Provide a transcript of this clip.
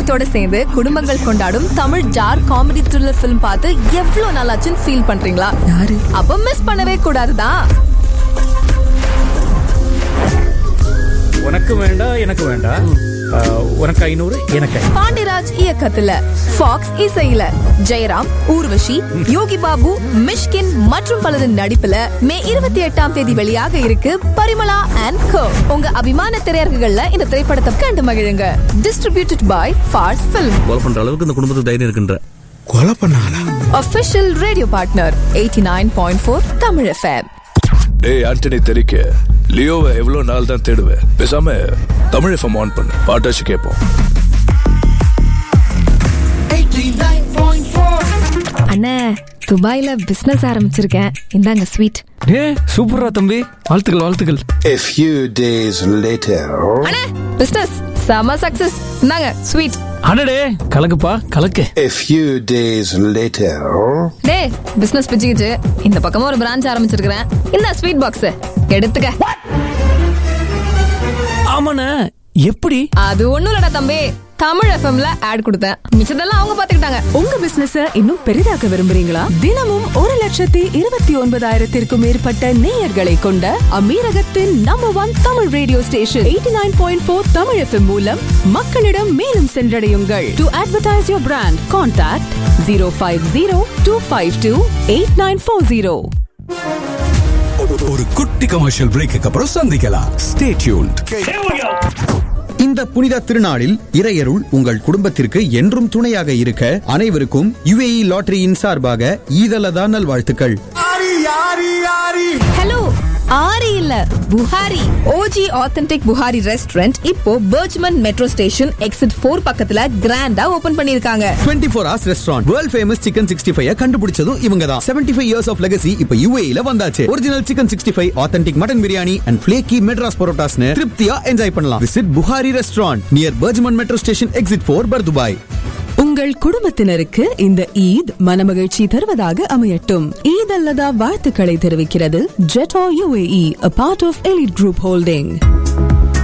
குடும்பத்தோட சேர்ந்து குடும்பங்கள் கொண்டாடும் தமிழ் ஜார் காமெடி த்ரில்லர் ஃபிலிம் பார்த்து எவ்வளவு நாளாச்சுன்னு ஃபீல் பண்றீங்களா யாரு? அப்ப மிஸ் பண்ணவே கூடாதுதான் உனக்கு வேண்டாம் எனக்கு வேண்டாம் ஆஹ், உனக்கு ஐநூறு எனக்கு ஐநூறு. பாண்டிராஜ் இயக்கத்துல ஃபாக்ஸ் இசையில ஜெயராம் ஊர்வஷி யோகி பாபு மிஷ்கின் மற்றும் பலரின் நடிப்புல மே இருபத்தி எட்டாம் தேதி வெளியாக இருக்கு பரிமளா அண்ட் கோ உங்க அபிமான திரையரங்குகள்ல இந்த திரைப்படத்தை கண்டு மகிழுங்க டிஸ்ட்ரிபியூட்டட் பை ஃபார்ஸ் ஃபிலிம் கொலை பண்ற அளவுக்கு இந்த குடும்பத்துக்கு தைரியம் இருக்குன்ற கொலை பண்ணாங்களா official radio partner eighty nine point four Tamil FM டேய் ஆண்டனி தெரிக்க லியோவை எவ்வளவு நாள் தான் தேடுவேன் பேசாம தமிழ் எஃப்எம் ஆன் பண்ணு பாட்டாச்சு கேட்போம் அண்ணே துபாயில பிசினஸ் ஆரம்பிச்சிருக்கேன் இந்தாங்க ஸ்வீட் டே சூப்பரா தம்பி வாழ்த்துக்கள் வாழ்த்துக்கள் A few days later, அண்ணே பிசினஸ் செம சக்சஸ் இந்தாங்க ஸ்வீட் அடடே கலக்குப்பா கலக்கு a few days later, டே பிசினஸ் பிச்சுக்கிச்சு இந்த பக்கமா ஒரு பிரான்ச் ஆரம்பிச்சிருக்கிறேன் இந்த ஸ்வீட் பாக்ஸ் எடுத்துக்க ஆமாண்ணே எப்படி அது ஒண்ணும் இல்லடா தம்பி தமிழ் எஃப்எம்ல ஆட் கொடுத்தேன் மிச்சதெல்லாம் அவங்க பாத்துக்கிட்டாங்க உங்க பிசினஸ் இன்னும் பெரிதாக்க விரும்புறீங்களா தினமும் ஒரு லட்சத்தி இருபத்தி ஒன்பதாயிரத்திற்கும் மேற்பட்ட நேயர்களை கொண்ட அமீரகத்தின் number one Tamil radio station eighty nine point four Tamil FM மூலம் மக்களிடம் மேலும் சென்றடையுங்கள் to advertise your brand contact zero five zero two five two eight nine four zero ஒரு குட்டி கமர்ஷியல் பிரேக்கு அப்புறம் சந்திக்கலாம் ஸ்டே டியூன்ட் இந்த புனித திருநாளில் இறையருள் உங்கள் குடும்பத்திற்கு என்றும் துணையாக இருக்க அனைவருக்கும் யுஏஇ லாட்டரியின் சார்பாக ஈதலதா நல்வாழ்த்துக்கள் ஹலோ ஆரி இல்ல Buhari OG authentic Buhari restaurant இப்போ Burjuman metro station exit four பக்கத்துல கிராண்டா ஓபன் பண்ணிருக்காங்க 24 four hours restaurant world famous chicken sixty five கண்டுபிடிச்சதும் இவங்க தான் seventy five years of legacy இப்ப யுஏஇல வந்தாச்சு original chicken sixty five authentic mutton biryani and flaky Madras பரோட்டாஸ்னு திருப்தியா என்ஜாய் பண்ணலாம் visit Bukhari restaurant near Burjuman metro station exit four Bur Dubai உங்கள் குடும்பத்தினருக்கு இந்த ஈத் மனமகிழ்ச்சி தருவதாக அமையட்டும் ஈத் அல்லதா வாழ்த்துக்களை தெரிவிக்கிறது ஜெட்டோ UAE a part of elite group holding